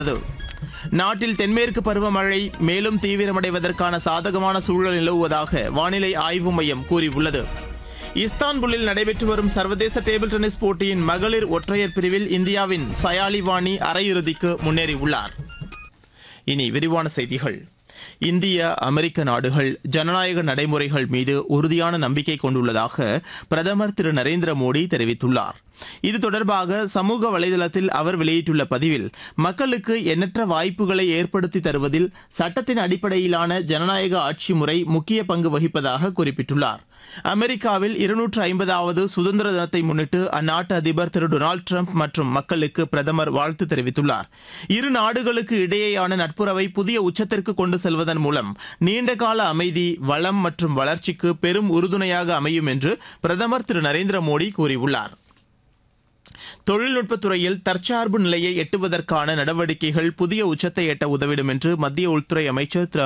நாட்டில் தென்மேற்கு பருவமழை மேலும் தீவிரமடைவதற்கான சாதகமான சூழல் நிலவுவதாக வானிலை ஆய்வு மையம் கூறியுள்ளது இஸ்தான்புல்லில் நடைபெற்று வரும் சர்வதேச டேபிள் டென்னிஸ் போட்டியின் மகளிர் ஒற்றையர் பிரிவில் இந்தியாவின் சயாலி வாணி அரையிறுதிக்கு முன்னேறியுள்ளார் இனி விரிவான செய்திகள் இந்திய அமெரிக்க நாடுகள் ஜனநாயக நடைமுறைகள் மீது உறுதியான நம்பிக்கை கொண்டுள்ளதாக பிரதமர் திரு நரேந்திர மோடி தெரிவித்துள்ளார் இது தொடர்பாக சமூக வலைதளத்தில் அவர் வெளியிட்டுள்ள பதிவில் மக்களுக்கு எண்ணற்ற வாய்ப்புகளை ஏற்படுத்தி தருவதில் சட்டத்தின் அடிப்படையிலான ஜனநாயக ஆட்சி முறை முக்கிய பங்கு வகிப்பதாக குறிப்பிட்டுள்ளார் அமெரிக்காவில் இருநூற்று ஐம்பதாவது சுதந்திர தினத்தை முன்னிட்டு அந்நாட்டு அதிபர் திரு டொனால்டு டிரம்ப் மற்றும் மக்களுக்கு பிரதமர் வாழ்த்து தெரிவித்துள்ளார் இரு நாடுகளுக்கு இடையேயான நட்புறவை புதிய உச்சத்திற்கு கொண்டு செல்வதன் மூலம் நீண்டகால அமைதி வளம் மற்றும் வளர்ச்சிக்கு பெரும் உறுதுணையாக அமையும் என்று பிரதமர் திரு நரேந்திர மோடி கூறியுள்ளார் தொழில்நுட்பத் துறையில் தற்சார்பு நிலையை எட்டுவதற்கான நடவடிக்கைகள் புதிய உச்சத்தை எட்ட உதவிடும் என்று மத்திய உள்துறை அமைச்சர் திரு